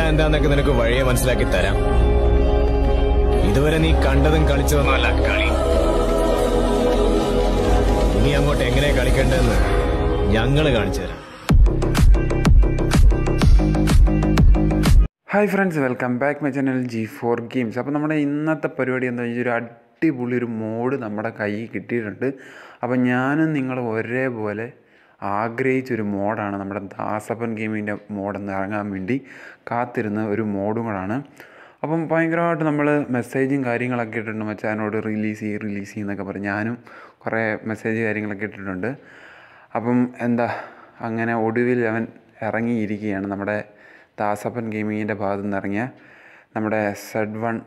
എന്താന്നൊക്കെ നിനക്ക് വഴിയെ മനസ്സിലാക്കി തരാം ഇതുവരെ നീ കണ്ടതും കളിച്ചതൊന്നുമല്ല കളി ഇനി അങ്ങോട്ട് എങ്ങനെ കളിക്കേണ്ടതെന്ന് ഞങ്ങള് കാണിച്ചു തരാം hi friends welcome back my channel G for games അപ്പോൾ നമ്മുടെ ഇന്നത്തെ പരിപാടി എന്താ വെച്ചാൽ ഒരു അടിപൊളി ഒരു മോഡ് നമ്മുടെ കയ്യിൽ കിട്ടിയിട്ടുണ്ട് അപ്പോൾ ഞാനും നിങ്ങൾ ഒരേപോലെ ആഗ്രഹിച്ചൊരു മോഡാണ് നമ്മുടെ ദാസപ്പൻ ഗെയിമിൻ്റെ മോഡെന്ന് ഇറങ്ങാൻ വേണ്ടി കാത്തിരുന്ന ഒരു മോഡും കൂടാണ് അപ്പം ഭയങ്കരമായിട്ട് നമ്മൾ മെസ്സേജും കാര്യങ്ങളൊക്കെ ഇട്ടിട്ടുണ്ട് മച്ചാനോട് റിലീസ് ചെയ്യും റിലീസ് ചെയ്യുന്നൊക്കെ പറഞ്ഞ് ഞാനും കുറേ മെസ്സേജ് കാര്യങ്ങളൊക്കെ ഇട്ടിട്ടുണ്ട് അപ്പം എന്താ അങ്ങനെ ഒടുവിൽ അവൻ ഇറങ്ങിയിരിക്കുകയാണ് നമ്മുടെ ദാസപ്പൻ ഗെയിമിങ്ങിൻ്റെ ഭാഗത്തു നിന്ന് ഇറങ്ങിയ നമ്മുടെ സെഡ് വൺ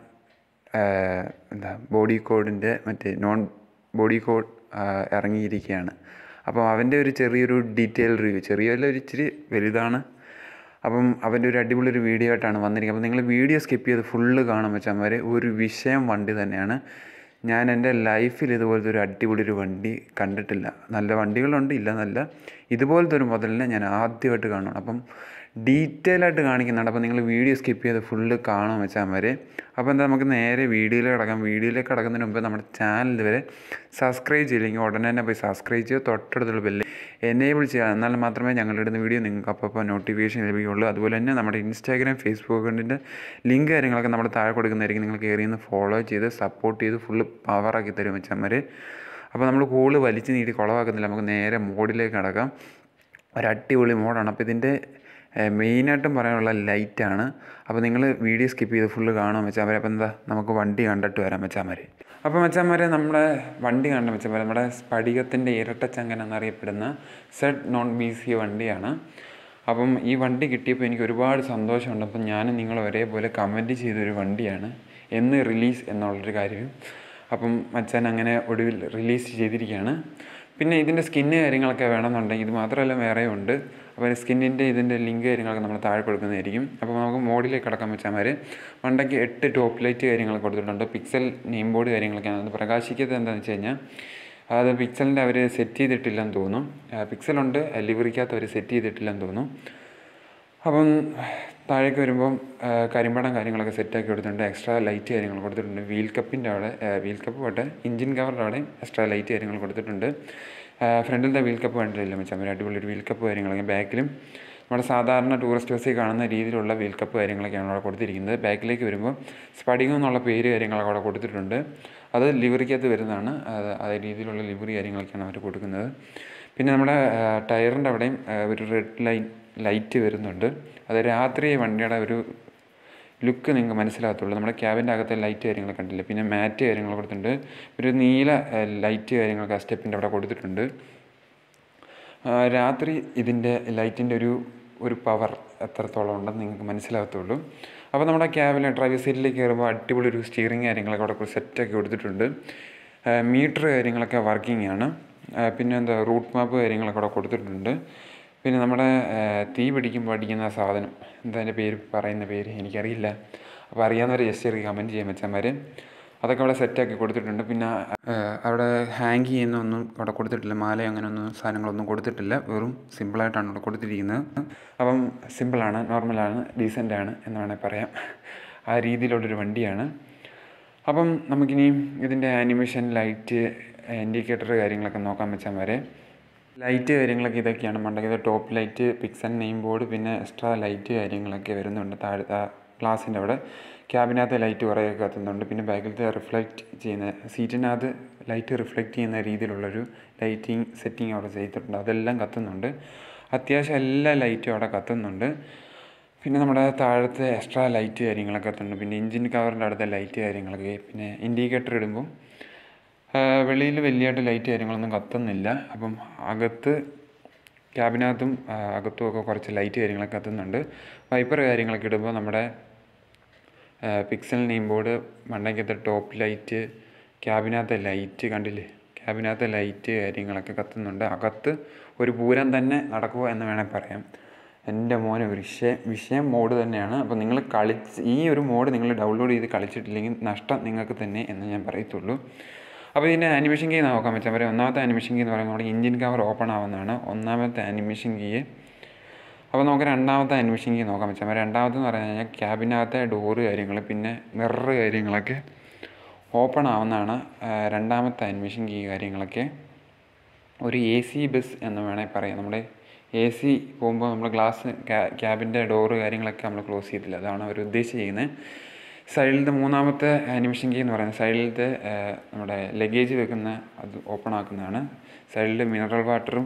എന്താ ബോഡി കോഡിൻ്റെ മറ്റേ നോൺ ബോഡി കോഡ് ഇറങ്ങിയിരിക്കുകയാണ് അപ്പോൾ അവൻ്റെ ഒരു ചെറിയൊരു ഡീറ്റെയിൽ റിവ്യൂ ചെറിയല്ല ഒരു ഇച്ചിരി വലുതാണ് അപ്പം അവൻ്റെ ഒരു അടിപൊളി ഒരു വീഡിയോ ആയിട്ടാണ് വന്നിരിക്കുന്നത് അപ്പോൾ നിങ്ങൾ വീഡിയോ സ്കിപ്പ് ചെയ്ത് ഫുള്ള് കാണാൻ വെച്ചാൽ ഒരു വിഷയം വണ്ടി തന്നെയാണ് ഞാൻ എൻ്റെ ലൈഫിൽ ഇതുപോലത്തെ ഒരു അടിപൊളി ഒരു വണ്ടി കണ്ടിട്ടില്ല നല്ല വണ്ടികളുണ്ട് ഇല്ല നല്ല ഇതുപോലത്തെ ഒരു മുതലിനെ ഞാൻ ആദ്യമായിട്ട് കാണണം അപ്പം ഡീറ്റെയിൽ ആയിട്ട് കാണിക്കുന്നുണ്ട് അപ്പോൾ നിങ്ങൾ വീഡിയോ സ്കിപ്പ് ചെയ്ത് ഫുള്ള് കാണാൻ വെച്ചാൽ വരെ അപ്പോൾ എന്താ നമുക്ക് നേരെ വീഡിയോയിലേക്ക് കിടക്കാം വീഡിയോയിലേക്ക് കിടക്കുന്നതിന് മുമ്പ് നമ്മുടെ ചാനൽ വരെ സബ്സ്ക്രൈബ് ചെയ്യില്ലെങ്കിൽ ഉടനെ തന്നെ പോയി സബ്സ്ക്രൈബ് ചെയ്യുക തൊട്ടടുത്തുള്ള ബെല്ല് എനേബിൾ ചെയ്യുക എന്നാൽ മാത്രമേ ഞങ്ങളുടെ ഇടുന്ന വീഡിയോ നിങ്ങൾക്ക് അപ്പോൾ നോട്ടിഫിക്കേഷൻ ലഭിക്കുകയുള്ളൂ അതുപോലെ തന്നെ നമ്മുടെ ഇൻസ്റ്റാഗ്രാം ഫേസ്ബുക്ക് അക്കൗണ്ടിൻ്റെ ലിങ്ക് കാര്യങ്ങളൊക്കെ നമ്മൾ താഴെ കൊടുക്കുന്നതായിരിക്കും നിങ്ങൾ കയറി നിന്ന് ഫോളോ ചെയ്ത് സപ്പോർട്ട് ചെയ്ത് ഫുള്ള് പവറാക്കി തരും വെച്ചന്മാർ അപ്പോൾ നമ്മൾ കൂടുതൽ വലിച്ചു നീട്ടി കുളവാക്കുന്നില്ല നമുക്ക് നേരെ മോഡിലേക്ക് കിടക്കാം ഒരു അടിപൊളി മോഡാണ് അപ്പോൾ ഇതിൻ്റെ മെയിനായിട്ടും പറയാനുള്ള ലൈറ്റാണ് അപ്പോൾ നിങ്ങൾ വീഡിയോ സ്കിപ്പ് ചെയ്ത് ഫുള്ള് കാണാൻ വെച്ചാൽ അപ്പോൾ എന്താ നമുക്ക് വണ്ടി കണ്ടിട്ട് വരാം വെച്ചാൽ അപ്പോൾ മച്ചാന്മാരെ നമ്മുടെ വണ്ടി കണ്ട വെച്ചാൽ നമ്മുടെ സ്ഫടികത്തിൻ്റെ ഇരട്ടച്ചങ്കൻ എന്നറിയപ്പെടുന്ന സെഡ് നോൺ ബി സി വണ്ടിയാണ് അപ്പം ഈ വണ്ടി കിട്ടിയപ്പോൾ എനിക്ക് ഒരുപാട് സന്തോഷമുണ്ട് അപ്പം ഞാനും നിങ്ങൾ ഒരേപോലെ കമൻറ്റ് ചെയ്തൊരു വണ്ടിയാണ് എന്ന് റിലീസ് എന്നുള്ളൊരു കാര്യം അപ്പം മച്ചാൻ അങ്ങനെ ഒടുവിൽ റിലീസ് ചെയ്തിരിക്കുകയാണ് പിന്നെ ഇതിൻ്റെ സ്കിന്ന് കാര്യങ്ങളൊക്കെ വേണമെന്നുണ്ടെങ്കിൽ ഇത് മാത്രമല്ല വേറെയും ഉണ്ട് അപ്പോൾ സ്കിന്നിൻ്റെ ഇതിൻ്റെ ലിങ്ക് കാര്യങ്ങളൊക്കെ നമ്മൾ താഴെ കൊടുക്കുന്നതായിരിക്കും അപ്പോൾ നമുക്ക് മോഡിലേക്ക് കിടക്കാൻ വെച്ചാൽ മാര് വണ്ടയ്ക്ക് എട്ട് ടോപ്പ് ലൈറ്റ് കാര്യങ്ങൾ കൊടുത്തിട്ടുണ്ട് പിക്സൽ നെയിം ബോർഡ് കാര്യങ്ങളൊക്കെയാണ് അത് പ്രകാശിക്കുന്നത് എന്താണെന്ന് വെച്ച് കഴിഞ്ഞാൽ അത് പിക്സലിൻ്റെ അവർ സെറ്റ് ചെയ്തിട്ടില്ലെന്ന് തോന്നും പിക്സലുണ്ട് ലിവറിക്കകത്ത് അവർ സെറ്റ് ചെയ്തിട്ടില്ലെന്ന് തോന്നും അപ്പം താഴേക്ക് വരുമ്പം കരിമ്പടം കാര്യങ്ങളൊക്കെ സെറ്റാക്കി കൊടുത്തിട്ടുണ്ട് എക്സ്ട്രാ ലൈറ്റ് കാര്യങ്ങൾ കൊടുത്തിട്ടുണ്ട് വീൽ കപ്പിൻ്റെ അവിടെ വീൽ കപ്പ് പോട്ടെ എഞ്ചിൻ കവറിൻ്റെ അവിടെ എക്സ്ട്രാ ലൈറ്റ് കാര്യങ്ങൾ കൊടുത്തിട്ടുണ്ട് ഫ്രണ്ടിലത്തെ വീൽ കപ്പ് കണ്ടിട്ടില്ല വെച്ചാൽ ഒരു അടിപൊളി ഒരു വീൽ കപ്പ് കാര്യങ്ങളൊക്കെ ബാക്കിലും നമ്മുടെ സാധാരണ ടൂറിസ്റ്റ് ബസ്സിൽ കാണുന്ന രീതിയിലുള്ള വീൽ കപ്പ് കാര്യങ്ങളൊക്കെയാണ് അവിടെ കൊടുത്തിരിക്കുന്നത് ബാക്കിലേക്ക് വരുമ്പോൾ സ്പടികം എന്നുള്ള പേര് കാര്യങ്ങളൊക്കെ അവിടെ കൊടുത്തിട്ടുണ്ട് അത് ലിവറിക്കകത്ത് വരുന്നതാണ് അത് അതേ രീതിയിലുള്ള ലിവറി കാര്യങ്ങളൊക്കെയാണ് അവർ കൊടുക്കുന്നത് പിന്നെ നമ്മുടെ ടയറിൻ്റെ അവിടെയും ഒരു റെഡ് ലൈൻ ലൈറ്റ് വരുന്നുണ്ട് അത് രാത്രി വണ്ടിയുടെ ഒരു ലുക്ക് നിങ്ങൾക്ക് മനസ്സിലാകത്തുള്ളൂ നമ്മുടെ ക്യാബിൻ്റെ അകത്തെ ലൈറ്റ് കാര്യങ്ങൾ കണ്ടില്ല പിന്നെ മാറ്റ് കാര്യങ്ങൾ കൊടുത്തിട്ടുണ്ട് ഒരു നീല ലൈറ്റ് കാര്യങ്ങളൊക്കെ ആ സ്റ്റെപ്പിൻ്റെ അവിടെ കൊടുത്തിട്ടുണ്ട് രാത്രി ഇതിൻ്റെ ലൈറ്റിൻ്റെ ഒരു ഒരു പവർ എത്രത്തോളം ഉണ്ടെന്ന് നിങ്ങൾക്ക് മനസ്സിലാകത്തുള്ളൂ അപ്പോൾ നമ്മുടെ ക്യാബിലെ ഡ്രൈവർ സീറ്റിലേക്ക് കയറുമ്പോൾ അടിപൊളി ഒരു സ്റ്റിയറിങ് കാര്യങ്ങളൊക്കെ അവിടെ സെറ്റാക്കി കൊടുത്തിട്ടുണ്ട് മീറ്റർ കാര്യങ്ങളൊക്കെ വർക്കിംഗ് ആണ് പിന്നെ എന്താ റൂട്ട് മാപ്പ് കാര്യങ്ങളൊക്കെ അവിടെ കൊടുത്തിട്ടുണ്ട് പിന്നെ നമ്മുടെ തീ പിടിക്കുമ്പോൾ അടിക്കുന്ന സാധനം എന്താ അതിൻ്റെ പേര് പറയുന്ന പേര് എനിക്കറിയില്ല അപ്പോൾ അറിയാവുന്നവർ ജസ്റ്റ് ഒരു കമൻറ്റ് ചെയ്യാൻ വെച്ചാൽ അതൊക്കെ അവിടെ സെറ്റാക്കി കൊടുത്തിട്ടുണ്ട് പിന്നെ അവിടെ ഹാങ് ചെയ്യുന്നൊന്നും അവിടെ കൊടുത്തിട്ടില്ല മാല അങ്ങനെ ഒന്നും സാധനങ്ങളൊന്നും കൊടുത്തിട്ടില്ല വെറും സിമ്പിളായിട്ടാണ് അവിടെ കൊടുത്തിരിക്കുന്നത് അപ്പം സിമ്പിളാണ് നോർമലാണ് ഡീസൻ്റാണ് എന്ന് വേണമെങ്കിൽ പറയാം ആ രീതിയിലുള്ളൊരു വണ്ടിയാണ് അപ്പം നമുക്കിനി ഇതിൻ്റെ ആനിമേഷൻ ലൈറ്റ് ഇൻഡിക്കേറ്റർ കാര്യങ്ങളൊക്കെ നോക്കാൻ വെച്ചാൽ വരെ ലൈറ്റ് കാര്യങ്ങളൊക്കെ ഇതൊക്കെയാണ് മണ്ടയ്ക്ക് top light pixel name board പിന്നെ എക്സ്ട്രാ ലൈറ്റ് കാര്യങ്ങളൊക്കെ വരുന്നുണ്ട് താഴെ ഗ്ലാസിൻ്റെ അവിടെ ക്യാബിനകത്ത് ലൈറ്റ് കുറേയൊക്കെ കത്തുന്നുണ്ട് പിന്നെ ബാക്കിലത്തെ റിഫ്ലക്റ്റ് ചെയ്യുന്ന സീറ്റിനകത്ത് ലൈറ്റ് റിഫ്ലക്റ്റ് ചെയ്യുന്ന രീതിയിലുള്ളൊരു ലൈറ്റിങ് സെറ്റിംഗ് അവിടെ ചെയ്തിട്ടുണ്ട് അതെല്ലാം കത്തുന്നുണ്ട് അത്യാവശ്യം എല്ലാ ലൈറ്റും അവിടെ കത്തുന്നുണ്ട് പിന്നെ നമ്മുടെ താഴത്തെ എക്സ്ട്രാ ലൈറ്റ് കാര്യങ്ങളൊക്കെ കത്തുന്നുണ്ട് പിന്നെ എഞ്ചിൻ കവറിൻ്റെ അടുത്ത ലൈറ്റ് കാര്യങ്ങളൊക്കെ പിന്നെ ഇൻഡിക്കേറ്റർ ഇടുമ്പം വെളിയിൽ വലിയതായിട്ട് ലൈറ്റ് കാര്യങ്ങളൊന്നും കത്തുന്നില്ല അപ്പം അകത്ത് ക്യാബിനകത്തും അകത്തും ഒക്കെ കുറച്ച് ലൈറ്റ് കാര്യങ്ങളൊക്കെ കത്തുന്നുണ്ട് വൈപ്പർ കാര്യങ്ങളൊക്കെ ഇടുമ്പോൾ നമ്മുടെ പിക്സൽ നെയിം ബോർഡ് മണ്ടയ്ക്കത്തെ ടോപ്പ് ലൈറ്റ് ക്യാബിനകത്തെ ലൈറ്റ് കണ്ടില്ലേ ക്യാബിനകത്തെ ലൈറ്റ് കാര്യങ്ങളൊക്കെ കത്തുന്നുണ്ട് അകത്ത് ഒരു പൂരം തന്നെ നടക്കുക എന്ന് വേണമെങ്കിൽ പറയാം എൻ്റെ മോനെ ഒരു വിഷയം വിഷയം മോഡ് തന്നെയാണ് അപ്പോൾ നിങ്ങൾ കളിച്ച് ഈ ഒരു മോഡ് നിങ്ങൾ ഡൗൺലോഡ് ചെയ്ത് കളിച്ചിട്ടില്ലെങ്കിൽ നഷ്ടം നിങ്ങൾക്ക് തന്നെ എന്ന് ഞാൻ പറയത്തുള്ളൂ അപ്പോൾ ഇതിൻ്റെ ആനിമേഷൻ കീ നോക്കാൻ പറ്റാൻ പറയാം ഒന്നാമത്തെ ആനിമേഷൻ കീ എന്ന് പറയുന്നത് നമ്മുടെ എഞ്ചിൻ കവർ ഓപ്പൺ ആവുന്നതാണ് ഒന്നാമത്തെ ആനിമേഷൻ കീ അപ്പോൾ നമുക്ക് രണ്ടാമത്തെ അന്വേഷണം കീ നോക്കാൻ വെച്ചാൽ രണ്ടാമത്തെന്ന് പറഞ്ഞു കഴിഞ്ഞാൽ ക്യാബിനകത്തെ ഡോറ് കാര്യങ്ങൾ പിന്നെ മിറർ കാര്യങ്ങളൊക്കെ ഓപ്പൺ ആവുന്നതാണ് ആ, രണ്ടാമത്തെ അന്വേഷൺ കീ കാര്യങ്ങളൊക്കെ ഒരു എ സി ബസ് എന്ന് വേണമെങ്കിൽ പറയാം നമ്മുടെ എ സി പോകുമ്പോൾ നമ്മൾ ഗ്ലാസ് ക്യാബിൻ്റെ ഡോറ് കാര്യങ്ങളൊക്കെ നമ്മൾ ക്ലോസ് ചെയ്തില്ല അതാണ് അവർ ഉദ്ദേശിച്ചിരിക്കുന്നത് സൈഡിലത്തെ മൂന്നാമത്തെ അനിമിഷൻ കീ എന്ന് പറയുന്നത് സൈഡിലത്തെ ആ, നമ്മുടെ ലഗേജ് വെക്കുന്ന അത് ഓപ്പൺ ആക്കുന്നതാണ് സൈഡിൽ മിനറൽ വാട്ടറും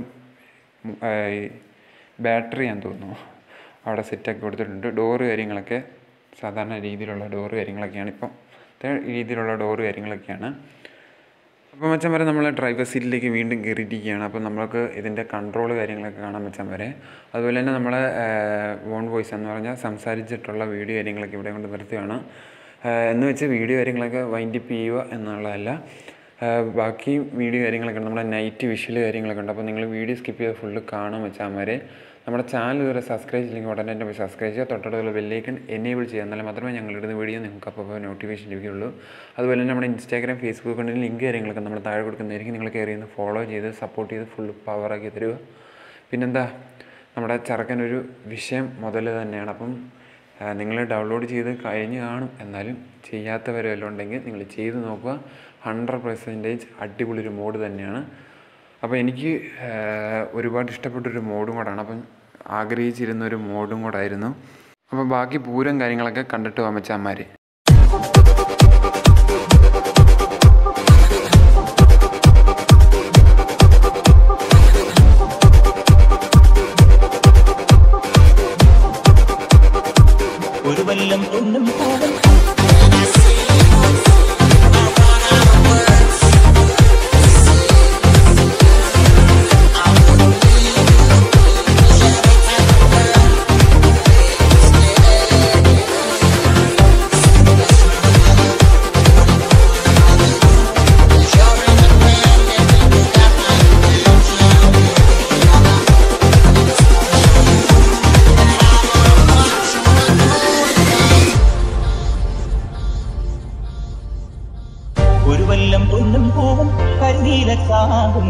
ബാറ്ററി ഞാൻ തോന്നുന്നു അവിടെ സെറ്റൊക്കെ കൊടുത്തിട്ടുണ്ട് ഡോറ് കാര്യങ്ങളൊക്കെ സാധാരണ രീതിയിലുള്ള ഡോറ് കാര്യങ്ങളൊക്കെയാണ് ഇപ്പം രീതിയിലുള്ള ഡോറ് കാര്യങ്ങളൊക്കെയാണ് അപ്പോൾ മച്ചാൻ വരെ നമ്മൾ ഡ്രൈവർ സീറ്റിലേക്ക് വീണ്ടും കയറിയിരിക്കുകയാണ് അപ്പോൾ നമുക്ക് ഇതിൻ്റെ കൺട്രോൾ കാര്യങ്ങളൊക്കെ കാണാൻ മച്ചാൻ വരെ അതുപോലെ തന്നെ നമ്മൾ വോൺ വോയിസ് എന്ന് പറഞ്ഞാൽ സംസാരിച്ചിട്ടുള്ള വീഡിയോ കാര്യങ്ങളൊക്കെ ഇവിടെ കൊണ്ട് നിർത്തുകയാണ് ആഹ് എന്ന് വെച്ച് വീഡിയോ കാര്യങ്ങളൊക്കെ വൈൻഡപ്പ് ചെയ്യുക എന്നുള്ളതല്ല ആഹ് ബാക്കി വീഡിയോ കാര്യങ്ങളൊക്കെ ഉണ്ട് നമ്മുടെ നൈറ്റ് വിഷ്വൽ കാര്യങ്ങളൊക്കെ ഉണ്ട് അപ്പോൾ നിങ്ങൾ വീഡിയോ സ്കിപ്പ് ചെയ്ത് ഫുള്ള് കാണാൻ വെച്ചാൽ നമ്മുടെ ചാനൽ ഇതുവരെ സബ്സ്ക്രൈബ് ചെയ്യില്ലെങ്കിൽ ഉടനെ തന്നെ പോയി സബ്സ്ക്രൈബ് ചെയ്യുക തൊട്ടടുത്തുള്ള ബെല്ലേക്കൺ എനേബിൾ ചെയ്യുക എന്നാലും മാത്രമേ ഞങ്ങളിടുന്ന വീഡിയോ നിങ്ങൾക്ക് അപ്പോൾ നോട്ടിഫിക്കേഷൻ ലഭിക്കുകയുള്ളൂ അതുപോലെ തന്നെ നമ്മുടെ ഇൻസ്റ്റാഗ്രാം ഫേസ്ബുക്ക് ഉണ്ടെങ്കിൽ ലിങ്ക് കാര്യങ്ങളൊക്കെ നമ്മൾ താഴെ കൊടുക്കുന്നതായിരിക്കും നിങ്ങൾ കയറി ഒന്ന് ഫോളോ ചെയ്ത് സപ്പോർട്ട് ചെയ്ത് ഫുൾ പവറാക്കി തരിക പിന്നെന്താ നമ്മുടെ ചെറുക്കനൊരു വിഷയം മുതൽ തന്നെയാണ് അപ്പം നിങ്ങൾ ഡൗൺലോഡ് ചെയ്ത് കഴിഞ്ഞ് കാണും എന്നാലും ചെയ്യാത്തവർ വല്ലതും ഉണ്ടെങ്കിൽ നിങ്ങൾ ചെയ്ത് നോക്കുക ഹൺഡ്രഡ് പെർസെൻറ്റേജ് അടിപൊളി ഒരു മോഡ് തന്നെയാണ് അപ്പോൾ എനിക്ക് ആഹ്, ഒരുപാട് ഇഷ്ടപ്പെട്ടൊരു മോഡും കൂടാണ് അപ്പം ആഗ്രഹിച്ചിരുന്ന ഒരു മോഡും കൂടായിരുന്നു അപ്പോൾ ബാക്കി പൂരം കാര്യങ്ങളൊക്കെ കണ്ടിട്ട് പോകാൻ വെച്ചാൽ അമ്മമാർ ഒരു വല്ലം പൊന്നും പൂവൻ ഒരു വല്ലം പൊന്നും പൂവും കരിനീലക്കാവും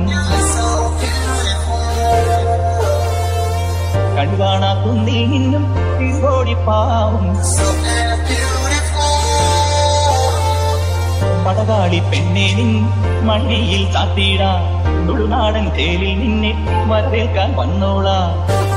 കൺകാണാ കുന്നിൽ നിന്നും തിരുവോടിപ്പാവും പടകാളി പെണ്ണെ നിൻ മണ്ണിയിൽ ചാത്തിടാ തുളുനാടൻ തേലിൽ നിന്നെ വരവേൽക്കാൻ വന്നോളാ